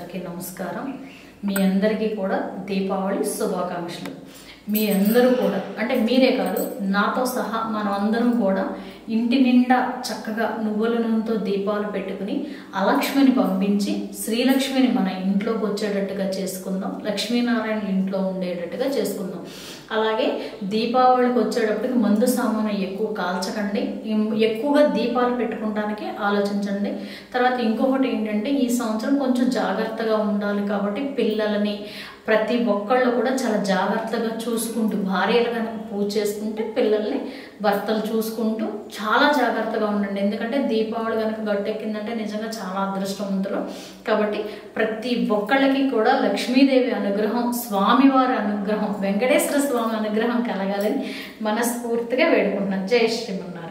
అందరికీ నమస్కారం మీ అందరికీ కూడా దీపావళి శుభాకాంక్షలు మీ అందరూ కూడా అంటే మీరే కాదు నాతో సహా మనం అందరం కూడా ఇంటి నిండా చక్కగా నువ్వుల నూనెతో దీపాలు పెట్టుకుని అలక్ష్మిని పంపించి శ్రీలక్ష్మిని మన ఇంట్లోకి వచ్చేటట్టుగా చేసుకుందాం లక్ష్మీనారాయణ ఇంట్లో ఉండేటట్టుగా చేసుకుందాం అలాగే దీపావళికి వచ్చేటప్పటికి మందు సామాను ఎక్కువ కాల్చకండి ఇం- ఎక్కువగా దీపాలు పెట్టుకోవడానికి ఆలోచించండి తర్వాత ఇంకొకటి ఏంటంటే ఈ సంవత్సరం కొంచెం జాగ్రత్తగా ఉండాలి కాబట్టి పిల్లలని ప్రతి ఒక్కళ్ళు కూడా చాలా జాగ్రత్తగా చూసుకుంటూ భార్యలు కనుక పూజ చేసుకుంటే పిల్లల్ని భర్తలు చూసుకుంటూ చాలా జాగ్రత్తగా ఉండండి ఎందుకంటే దీపావళి కనుక గట్టెక్కిందంటే నిజంగా చాలా అదృష్టవంతులు కాబట్టి ప్రతి ఒక్కళ్ళకి కూడా లక్ష్మీదేవి అనుగ్రహం స్వామివారి అనుగ్రహం వెంకటేశ్వర స్వామి అనుగ్రహం కలగాలని మనస్ఫూర్తిగా వేడుకుంటున్నాను జై శ్రీమన్నారాయణ